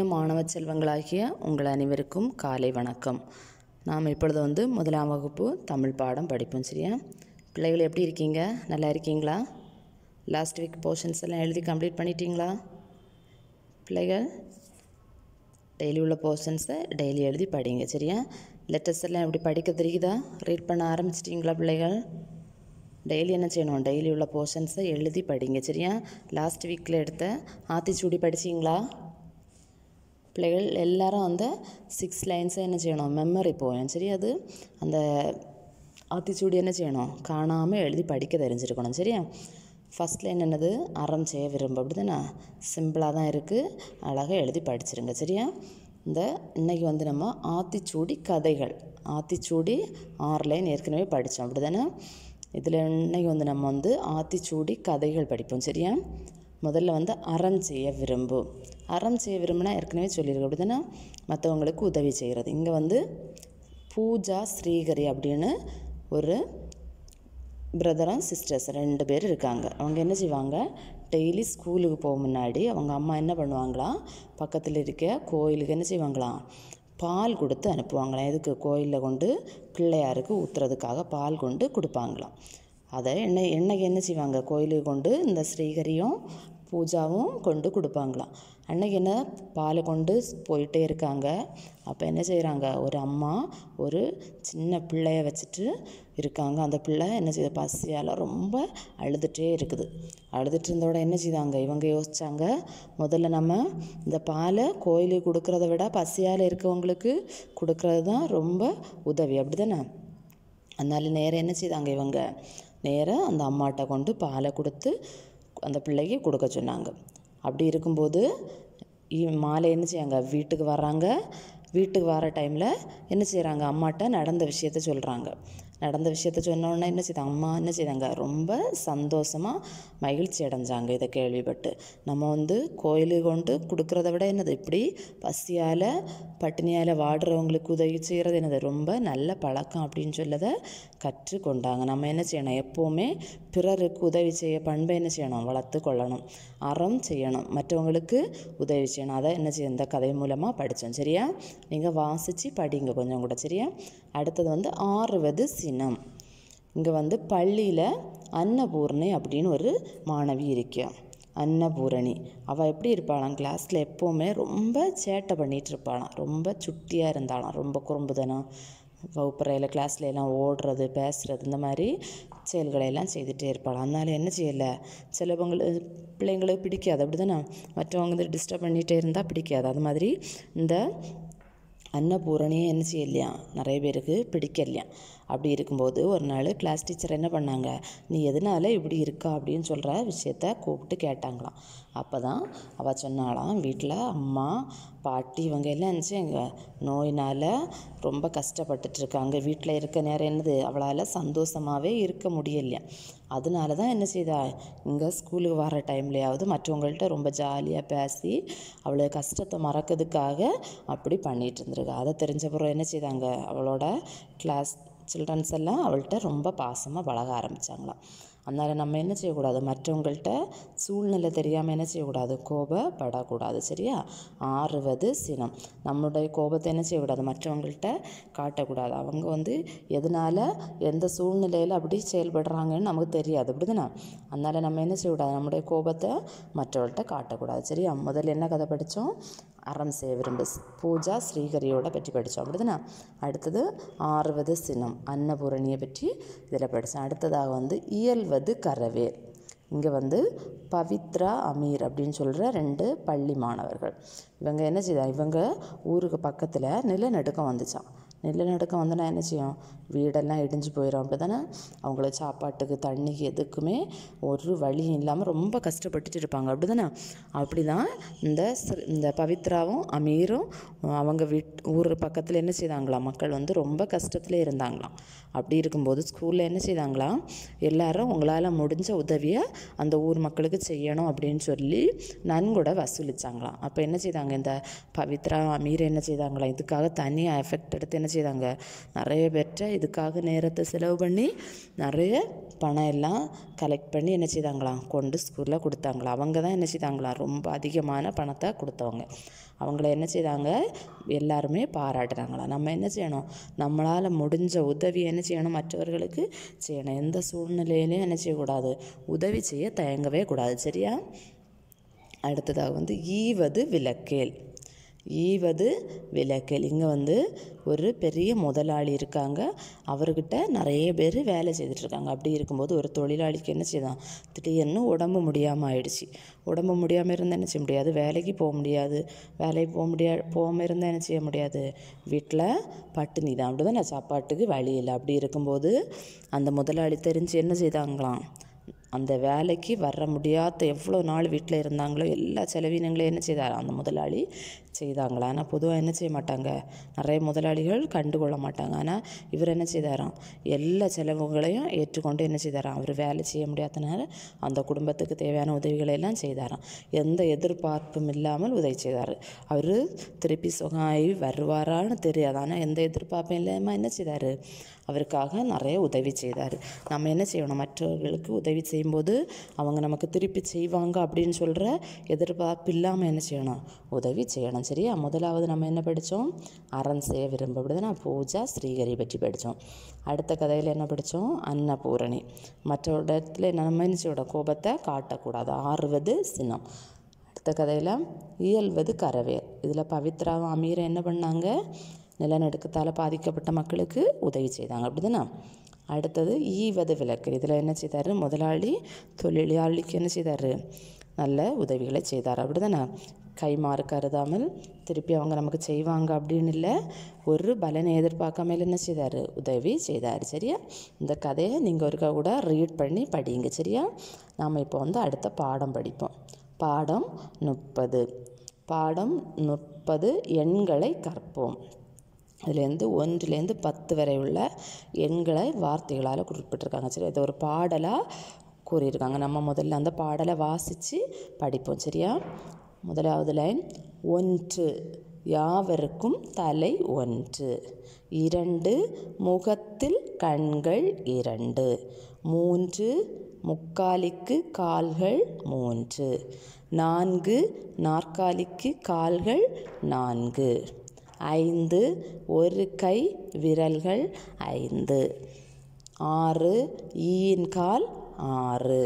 மாணவ செல்வங்களாகிய உங்கள் அனைவருக்கும் காலை வணக்கம் நாம் இப்பொழுது வந்து முதலாம் வகுப்பு தமிழ் பாடம் படிப்போம் சரியா பிள்ளைகள் எப்படி இருக்கீங்க நல்லா இருக்கீங்களா லாஸ்ட் வீக் போர்ஷன்ஸ் எல்லாம் எழுதி கம்ப்ளீட் பண்ணிட்டீங்களா பிள்ளைகள் டெய்லி உள்ள போர்ஷன்ஸை டெய்லி எழுதி படிங்க சரியா லெட்டர்ஸ் எல்லாம் எப்படி படிக்க தெரியுதா ரீட் பண்ண ஆரம்பிச்சிட்டிங்களா பிள்ளைகள் டெய்லி என்ன செய்யணும் டெய்லி உள்ள போர்ஷன்ஸை எழுதி படிங்க சரியா லாஸ்ட் வீக்கில் எடுத்த ஆத்திச்சூடி படிச்சிங்களா பிள்ளைகள் எல்லாரும் அந்த சிக்ஸ் லைன்ஸை என்ன செய்யணும் மெமரி போயும் சரி அது அந்த ஆத்திச்சூடி என்ன செய்யணும் காணாமல் எழுதி படிக்க தெரிஞ்சிருக்கணும் சரியா ஃபஸ்ட் லைன் என்னது அறம் செய்ய விரும்ப அப்படி தானே சிம்பிளாக தான் இருக்குது அழகாக எழுதி படிச்சிருங்க சரியா இந்த இன்னைக்கு வந்து நம்ம ஆத்திச்சூடி கதைகள் ஆத்திச்சூடி ஆறு லைன் ஏற்கனவே படித்தோம் அப்படி தானே இதில் இன்னைக்கு வந்து நம்ம வந்து ஆத்திச்சூடி கதைகள் படிப்போம் சரியா முதல்ல வந்து அறம் செய்ய விரும்பு அறம் செய்ய விரும்பினா ஏற்கனவே சொல்லியிருக்கு அப்படி தானே மற்றவங்களுக்கு உதவி செய்கிறது இங்கே வந்து பூஜா ஸ்ரீகரி அப்படின்னு ஒரு பிரதரும் சிஸ்டர்ஸ் ரெண்டு பேர் இருக்காங்க அவங்க என்ன செய்வாங்க டெய்லி ஸ்கூலுக்கு போக முன்னாடி அவங்க அம்மா என்ன பண்ணுவாங்களாம் பக்கத்தில் இருக்க கோயிலுக்கு என்ன செய்வாங்களாம் பால் கொடுத்து அனுப்புவாங்களாம் எதுக்கு கோயிலில் கொண்டு பிள்ளையாருக்கு ஊற்றுறதுக்காக பால் கொண்டு கொடுப்பாங்களாம் அதை என்ன என்னைக்கு என்ன செய்வாங்க கோயிலுக்கு கொண்டு இந்த ஸ்ரீகரியும் பூஜாவும் கொண்டு கொடுப்பாங்களாம் அன்னைக்கு என்ன பாலை கொண்டு போயிட்டே இருக்காங்க அப்போ என்ன செய்கிறாங்க ஒரு அம்மா ஒரு சின்ன பிள்ளைய வச்சுட்டு இருக்காங்க அந்த பிள்ளை என்ன செய்யுது பசியால் ரொம்ப அழுதுகிட்டே இருக்குது அழுதுட்டு இருந்தோட என்ன செய்தாங்க இவங்க யோசித்தாங்க முதல்ல நம்ம இந்த பாலை கோயிலுக்கு கொடுக்குறத விட பசியால் இருக்கவங்களுக்கு கொடுக்கறது தான் ரொம்ப உதவி அப்படி தானே அதனால நேரம் என்ன செய்தாங்க இவங்க நேராக அந்த அம்மாட்ட கொண்டு பாலை கொடுத்து அந்த பிள்ளைக்கு கொடுக்க சொன்னாங்க அப்படி இருக்கும்போது இ- மாலை என்ன செய்யாங்க வீட்டுக்கு வர்றாங்க வீட்டுக்கு வர டைமில் என்ன செய்கிறாங்க அம்மாட்ட நடந்த விஷயத்த சொல்கிறாங்க நடந்த விஷயத்த சொன்ன உடனே என்ன செய்தாங்க அம்மா என்ன செய்தாங்க ரொம்ப சந்தோஷமாக மகிழ்ச்சி அடைஞ்சாங்க இதை கேள்விப்பட்டு நம்ம வந்து கோயிலுக்கு கொண்டு கொடுக்குறத விட என்னது இப்படி பசியால் பட்டினியால் வாடுறவங்களுக்கு உதவி செய்கிறது என்னது ரொம்ப நல்ல பழக்கம் அப்படின்னு சொல்லதை கற்றுக்கொண்டாங்க நம்ம என்ன செய்யணும் எப்போவுமே பிறருக்கு உதவி செய்ய பண்பை என்ன செய்யணும் வளர்த்து கொள்ளணும் அறம் செய்யணும் மற்றவங்களுக்கு உதவி செய்யணும் அதை என்ன செய்ய இந்த கதை மூலமாக படித்தோம் சரியா நீங்கள் வாசித்து படிங்க கொஞ்சம் கூட சரியா அடுத்தது வந்து ஆறுவது சினம் இங்கே வந்து பள்ளியில் அன்னபூர்ணி அப்படின்னு ஒரு மாணவி இருக்கா அன்னபூரணி அவள் எப்படி இருப்பாளாம் கிளாஸில் எப்போவுமே ரொம்ப சேட்டை பண்ணிகிட்டு இருப்பாளாம் ரொம்ப சுட்டியாக இருந்தாளாம் ரொம்ப குறும்புதனம் வகுப்பறையில் கிளாஸ்ல எல்லாம் ஓடுறது பேசுறது இந்த மாதிரி செயல்களை எல்லாம் செய்துகிட்டே இருப்பாளாம் அதனால என்ன செய்யலை சிலவங்களுக்கு பிள்ளைங்களுக்கு பிடிக்காது அப்படி தானே மற்றவங்க வந்து டிஸ்டர்ப் பண்ணிகிட்டே இருந்தால் பிடிக்காது அது மாதிரி இந்த அன்னபூரணியை என்ன செய்யலையா நிறைய பேருக்கு பிடிக்கலையா அப்படி இருக்கும்போது ஒரு நாள் கிளாஸ் டீச்சர் என்ன பண்ணாங்க நீ எதனால இப்படி இருக்கா அப்படின்னு சொல்கிற விஷயத்த கூப்பிட்டு கேட்டாங்களாம் அப்போ தான் அவள் சொன்னாலாம் வீட்டில் அம்மா பாட்டி இவங்க எல்லாம் இருந்துச்சு எங்கள் நோயினால் ரொம்ப கஷ்டப்பட்டுட்டு இருக்காங்க வீட்டில் இருக்க நேரம் என்னது அவளால் சந்தோஷமாகவே இருக்க முடியலையா அதனால தான் என்ன செய்தா இங்கே ஸ்கூலுக்கு வர டைம்லையாவது மற்றவங்கள்ட்ட ரொம்ப ஜாலியாக பேசி அவளை கஷ்டத்தை மறக்கிறதுக்காக அப்படி பண்ணிட்டு இருந்திருக்கா அதை தெரிஞ்ச பிறகு என்ன செய்தாங்க அவளோட கிளாஸ் சில்ட்ரன்ஸ் எல்லாம் அவள்கிட்ட ரொம்ப பாசமாக பழக ஆரம்பித்தாங்களாம் அதனால் நம்ம என்ன செய்யக்கூடாது மற்றவங்கள்ட்ட சூழ்நிலை தெரியாமல் என்ன செய்யக்கூடாது கோபப்படக்கூடாது சரியா ஆறுவது சினம் நம்மளுடைய கோபத்தை என்ன செய்யக்கூடாது மற்றவங்கள்ட்ட காட்டக்கூடாது அவங்க வந்து எதனால் எந்த சூழ்நிலையில் அப்படி செயல்படுறாங்கன்னு நமக்கு தெரியாது அப்படிதானே அதனால் நம்ம என்ன செய்யக்கூடாது நம்முடைய கோபத்தை மற்றவர்கள்ட்ட காட்டக்கூடாது சரியா முதல்ல என்ன கதை படித்தோம் அறம் செய்ய விரும்பு பூஜா ஸ்ரீகரியோட பற்றி படித்தோம் அப்படிதானே அடுத்தது ஆறுவது சினம் அன்னபூரணியை பற்றி இதில் படித்தோம் அடுத்ததாக வந்து இயல்வது கரவேல் இங்கே வந்து பவித்ரா அமீர் அப்படின்னு சொல்கிற ரெண்டு பள்ளி மாணவர்கள் இவங்க என்ன செய்தா இவங்க ஊருக்கு பக்கத்தில் நிலநடுக்கம் வந்துச்சான் நிலநடுக்கம் வந்தனா என்ன செய்யும் வீடெல்லாம் இடிஞ்சு போயிடும் அப்படி தானே அவங்கள சாப்பாட்டுக்கு தண்ணிக்கு எதுக்குமே ஒரு வழியும் இல்லாமல் ரொம்ப கஷ்டப்பட்டுட்டு இருப்பாங்க அப்படி தானே அப்படி தான் இந்த ஸ்ர- இந்த பவித்ராவும் அமீரும் அவங்க வீட் ஊர் பக்கத்தில் என்ன செய்தாங்களாம் மக்கள் வந்து ரொம்ப கஷ்டத்தில் இருந்தாங்களாம் அப்படி இருக்கும்போது ஸ்கூலில் என்ன செய்தாங்களாம் எல்லாரும் உங்களால் முடிஞ்ச உதவியை அந்த ஊர் மக்களுக்கு செய்யணும் அப்படின்னு சொல்லி நன்கொடை வசூலிச்சாங்களாம் அப்போ என்ன செய்தாங்க இந்த பவித்ரா அமீர் என்ன செய்தாங்களாம் இதுக்காக தனியாக எஃபெக்ட் எடுத்து என்ன என்ன செய்தாங்க நிறைய பேர்கிட்ட இதுக்காக நேரத்தை செலவு பண்ணி நிறைய பணம் எல்லாம் கலெக்ட் பண்ணி என்ன செய்தாங்களாம் கொண்டு ஸ்கூலில் கொடுத்தாங்களாம் அவங்க தான் என்ன செய்தாங்களாம் ரொம்ப அதிகமான பணத்தை கொடுத்தவங்க அவங்கள என்ன செய்தாங்க எல்லாருமே பாராட்டுறாங்களாம் நம்ம என்ன செய்யணும் நம்மளால் முடிஞ்ச உதவி என்ன செய்யணும் மற்றவர்களுக்கு செய்யணும் எந்த சூழ்நிலையிலையும் என்ன செய்யக்கூடாது உதவி செய்ய தயங்கவே கூடாது சரியா அடுத்ததாக வந்து ஈவது விளக்கேல் ஈவது விளக்கேல் இங்கே வந்து ஒரு பெரிய முதலாளி இருக்காங்க அவர்கிட்ட நிறைய பேர் வேலை செய்துட்ருக்காங்க அப்படி இருக்கும்போது ஒரு தொழிலாளிக்கு என்ன செய்தான் திடீர்னு உடம்பு முடியாமல் ஆயிடுச்சு உடம்பு முடியாமல் இருந்தால் என்ன செய்ய முடியாது வேலைக்கு போக முடியாது வேலைக்கு போக முடியா போகாமல் இருந்தால் என்ன செய்ய முடியாது வீட்டில் பட்டினி தான் அப்படி தான் சாப்பாட்டுக்கு வழி இல்லை அப்படி இருக்கும்போது அந்த முதலாளி தெரிஞ்சு என்ன செய்தாங்களாம் அந்த வேலைக்கு வர முடியாத எவ்வளோ நாள் வீட்டில் இருந்தாங்களோ எல்லா செலவினங்களையும் என்ன செய்தாராம் அந்த முதலாளி செய்தாங்களா ஆனால் பொதுவாக என்ன செய்ய மாட்டாங்க நிறைய முதலாளிகள் கண்டுகொள்ள மாட்டாங்க ஆனால் இவர் என்ன செய்தாராம் எல்லா செலவுகளையும் ஏற்றுக்கொண்டு என்ன செய்தாராம் அவர் வேலை செய்ய முடியாதனால அந்த குடும்பத்துக்கு தேவையான உதவிகளை எல்லாம் செய்தாராம் எந்த எதிர்பார்ப்பும் இல்லாமல் உதவி செய்தார் அவர் திருப்பி சுகமாகி வருவாரான்னு தெரியாது ஆனால் எந்த எதிர்பார்ப்பும் இல்லாமல் என்ன செய்தார் அவருக்காக நிறைய உதவி செய்தார் நம்ம என்ன செய்யணும் மற்றவர்களுக்கு உதவி செய்யும்போது அவங்க நமக்கு திருப்பி செய்வாங்க அப்படின்னு சொல்கிற எதிர்பார்ப்பு இல்லாமல் என்ன செய்யணும் உதவி செய்யணும் சரியா முதலாவது நம்ம என்ன படித்தோம் அறம் செய்ய விரும்ப அப்படிதானே பூஜா ஸ்ரீகரி பற்றி படித்தோம் அடுத்த கதையில் என்ன படித்தோம் அன்னபூரணி மற்ற இடத்துல நம்ம என்ன செய்யணும் கோபத்தை காட்டக்கூடாது ஆறுவது சினம் அடுத்த கதையில் இயல்வது கரவேர் இதில் பவித்ராவும் அமீரும் என்ன பண்ணாங்க நிலநடுக்கத்தால் பாதிக்கப்பட்ட மக்களுக்கு உதவி செய்தாங்க அப்படிதானே அடுத்தது ஈவது விளக்கு இதில் என்ன செய்தார் முதலாளி தொழிலாளிக்கு என்ன செய்தார் நல்ல உதவிகளை செய்தார் அப்படிதானே கைமாறு கருதாமல் திருப்பி அவங்க நமக்கு செய்வாங்க அப்படின்னு இல்லை ஒரு பலனை எதிர்பார்க்காமல் என்ன செய்தார் உதவி செய்தார் சரியா இந்த கதையை நீங்கள் ஒருக்கா கூட ரீட் பண்ணி படிங்க சரியா நாம் இப்போ வந்து அடுத்த பாடம் படிப்போம் பாடம் முப்பது பாடம் முப்பது எண்களை கற்போம் அதுலேருந்து ஒன்றுலேருந்து பத்து வரை உள்ள எண்களை வார்த்தைகளால் குறிப்பிட்டிருக்காங்க சரி இது ஒரு பாடலாக கூறியிருக்காங்க நம்ம முதல்ல அந்த பாடலை வாசித்து படிப்போம் சரியா முதலாவது லைன் ஒன்று யாவருக்கும் தலை ஒன்று இரண்டு முகத்தில் கண்கள் இரண்டு மூன்று முக்காலிக்கு கால்கள் மூன்று நான்கு நாற்காலிக்கு கால்கள் நான்கு ஐந்து ஒரு கை விரல்கள் ஐந்து ஆறு ஈயின் கால் ஆறு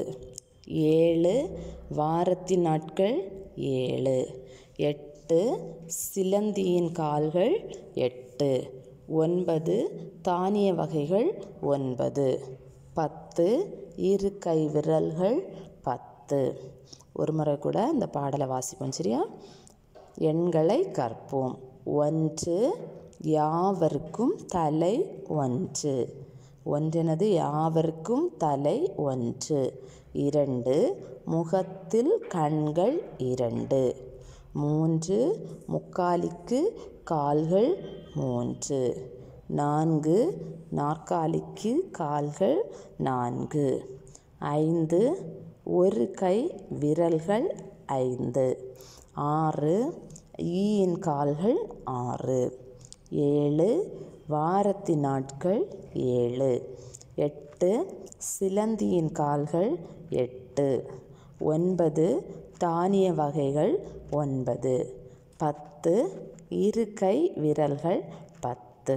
ஏழு வாரத்தின் நாட்கள் ஏழு எட்டு சிலந்தியின் கால்கள் எட்டு ஒன்பது தானிய வகைகள் ஒன்பது பத்து இரு கை விரல்கள் பத்து ஒரு முறை கூட இந்த பாடலை வாசிப்போம் சரியா எண்களை கற்போம் ஒன்று யாவருக்கும் தலை ஒன்று ஒன்றெனது யாவருக்கும் தலை ஒன்று இரண்டு முகத்தில் கண்கள் இரண்டு மூன்று முக்காலிக்கு கால்கள் மூன்று நான்கு நாற்காலிக்கு கால்கள் நான்கு ஐந்து ஒரு கை விரல்கள் ஐந்து ஆறு ஈயின் கால்கள் ஆறு ஏழு வாரத்தின் நாட்கள் ஏழு எட்டு சிலந்தியின் கால்கள் எட்டு ஒன்பது தானிய வகைகள் ஒன்பது பத்து இரு கை விரல்கள் பத்து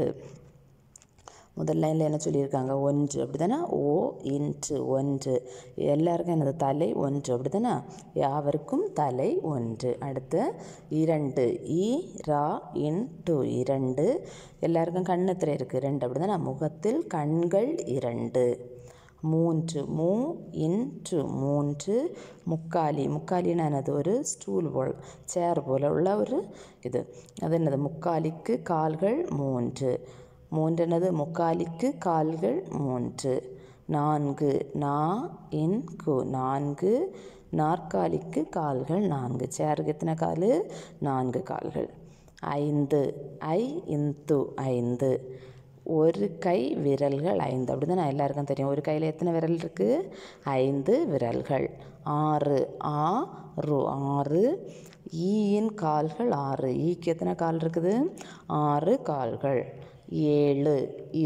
முதல் லைனில் என்ன சொல்லியிருக்காங்க ஒன்று அப்படி தானே ஓ இன்று ஒன்று எல்லாருக்கும் எனது தலை ஒன்று அப்படி தானே யாவருக்கும் தலை ஒன்று அடுத்து இரண்டு இ ரா இன் டு இரண்டு எல்லாருக்கும் கண்ணத்தில் இருக்குது ரெண்டு அப்படி தானே முகத்தில் கண்கள் இரண்டு மூன்று மூ இன்ற்று மூன்று முக்காலி முக்காலின்னு என்னது ஒரு ஸ்டூல் போல் சேர் போல் உள்ள ஒரு இது அது என்னது முக்காலிக்கு கால்கள் மூன்று மூன்றெனது முக்காலிக்கு கால்கள் மூன்று நான்கு நா இன் கு நான்கு நாற்காலிக்கு கால்கள் நான்கு சேருக்கு எத்தனை கால் நான்கு கால்கள் ஐந்து ஐ இந்து ஐந்து ஒரு கை விரல்கள் ஐந்து அப்படி தான் எல்லாருக்கும் தெரியும் ஒரு கையில் எத்தனை விரல் இருக்குது ஐந்து விரல்கள் ஆறு ஆ ரு ஆறு ஈயின் கால்கள் ஆறு ஈக்கு எத்தனை கால் இருக்குது ஆறு கால்கள் ஏழு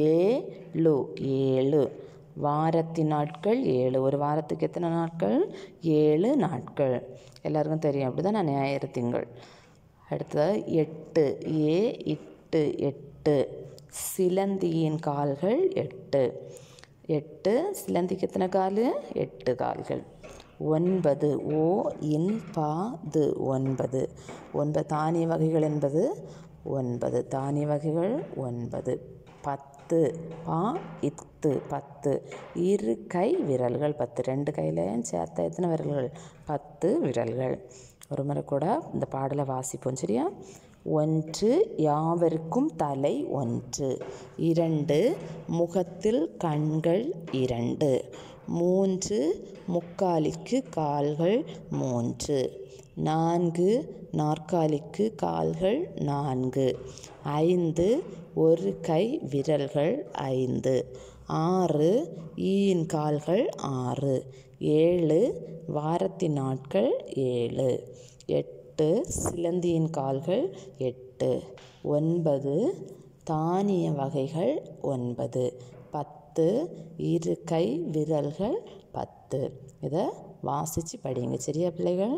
ஏழு ஏழு வாரத்தின் நாட்கள் ஏழு ஒரு வாரத்துக்கு எத்தனை நாட்கள் ஏழு நாட்கள் எல்லாருக்கும் தெரியும் அப்படி தான் நான் ஞாயிறு திங்கள் அடுத்தது எட்டு ஏ இட்டு எட்டு சிலந்தியின் கால்கள் எட்டு எட்டு சிலந்திக்கு எத்தனை கால் எட்டு கால்கள் ஒன்பது ஓ இன் பா து ஒன்பது ஒன்பது தானிய வகைகள் என்பது ஒன்பது தானிய வகைகள் ஒன்பது பத்து பா இத்து பத்து இரு கை விரல்கள் பத்து ரெண்டு கையிலையும் சேர்த்த எத்தனை விரல்கள் பத்து விரல்கள் ஒரு முறை கூட இந்த பாடலை வாசிப்போம் சரியா ஒன்று யாவருக்கும் தலை ஒன்று இரண்டு முகத்தில் கண்கள் இரண்டு மூன்று முக்காலிக்கு கால்கள் மூன்று நான்கு நாற்காலிக்கு கால்கள் நான்கு ஐந்து ஒரு கை விரல்கள் ஐந்து ஆறு ஈயின் கால்கள் ஆறு ஏழு வாரத்தின் நாட்கள் ஏழு எட்டு சிலந்தியின் கால்கள் எட்டு ஒன்பது தானிய வகைகள் ஒன்பது பத்து இரு கை விரல்கள் பத்து இதை வாசித்து படிங்க சரியா பிள்ளைகள்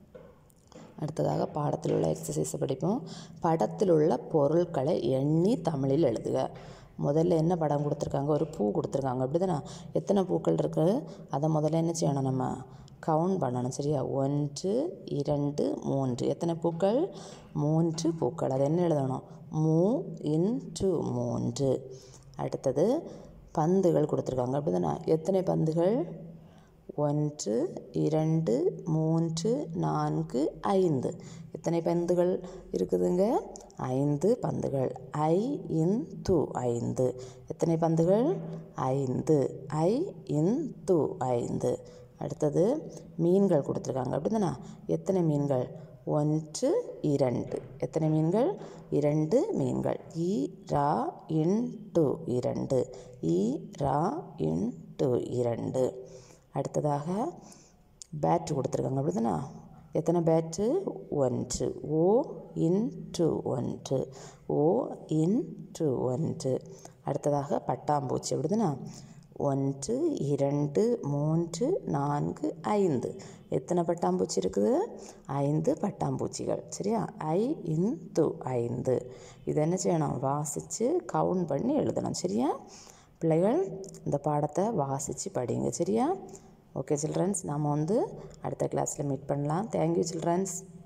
அடுத்ததாக பாடத்தில் உள்ள எக்ஸசைஸை படிப்போம் படத்தில் உள்ள பொருட்களை எண்ணி தமிழில் எழுதுக முதல்ல என்ன படம் கொடுத்துருக்காங்க ஒரு பூ கொடுத்துருக்காங்க அப்படி தானே எத்தனை பூக்கள் இருக்குது அதை முதல்ல என்ன செய்யணும் நம்ம கவுண்ட் பண்ணணும் சரியா ஒன்று இரண்டு மூன்று எத்தனை பூக்கள் மூன்று பூக்கள் அது என்ன எழுதணும் மூ இன்டு மூன்று அடுத்தது பந்துகள் கொடுத்துருக்காங்க அப்படி தானே எத்தனை பந்துகள் ஒன்று இரண்டு மூன்று நான்கு ஐந்து எத்தனை பந்துகள் இருக்குதுங்க ஐந்து பந்துகள் ஐ இன் து ஐந்து எத்தனை பந்துகள் ஐந்து ஐ இன் து ஐந்து அடுத்தது மீன்கள் கொடுத்துருக்காங்க அப்படி தானே எத்தனை மீன்கள் ஒன்று இரண்டு எத்தனை மீன்கள் இரண்டு மீன்கள் இ ரா இன் டு இரண்டு இ ரா இன் டு இரண்டு அடுத்ததாக பேட் கொடுத்துருக்காங்க அப்படி தானே எத்தனை பேட்டு ஒன்று ஓ இன் டு ஒன்று ஓ இன் டு ஒன்று அடுத்ததாக பட்டாம்பூச்சி அப்படி தானே ஒன்று இரண்டு மூன்று நான்கு ஐந்து எத்தனை பட்டாம்பூச்சி இருக்குது ஐந்து பட்டாம்பூச்சிகள் சரியா ஐ இன் து ஐந்து இது என்ன செய்யணும் வாசித்து கவுண்ட் பண்ணி எழுதணும் சரியா பிள்ளைகள் இந்த பாடத்தை வாசித்து படிங்க சரியா ஓகே சில்ட்ரன்ஸ் நாம் வந்து அடுத்த கிளாஸில் மீட் பண்ணலாம் தேங்க்யூ சில்ட்ரன்ஸ்